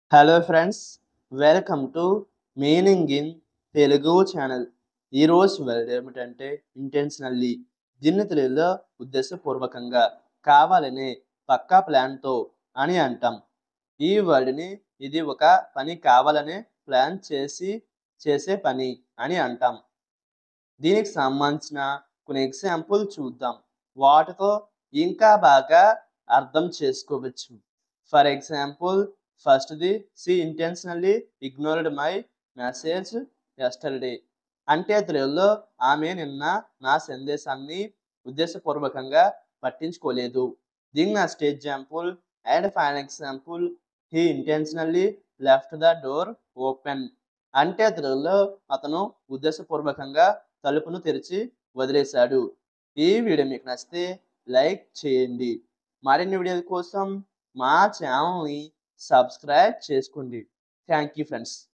hello friends welcome to meaning in Telugu channel ఈరోజు word ఏమిటంటే intentionally దీన్ని తెలుగులో ఉద్దేశపూర్వకంగా కావాలనే పక్కా ప్లాన్తో అని అంటాం ఈ వర్డ్ని ఇది ఒక పని కావాలనే ప్లాన్ చేసి చేసే పని అని అంటాం దీనికి సంబంధించిన కొన్ని ఎగ్జాంపుల్ చూద్దాం వాటితో ఇంకా బాగా అర్థం చేసుకోవచ్చు ఫర్ ఎగ్జాంపుల్ ఫస్ట్ది she intentionally ignored my message yesterday అంటే తెలుగులో ఆమె నిన్న నా సందేశాన్ని ఉద్దేశపూర్వకంగా పట్టించుకోలేదు దీని next example and fine example he intentionally left the door open అంటే తెలుగులో అతను ఉద్దేశపూర్వకంగా తలుపును తెరిచి వదిలేశాడు ఈ వీడియో మీకు నచ్చితే లైక్ చేయండి మరిన్ని వీడియోల కోసం మా ఛానల్ని సబ్స్క్రైబ్ చేసుకోండి థ్యాంక్ యూ ఫ్రెండ్స్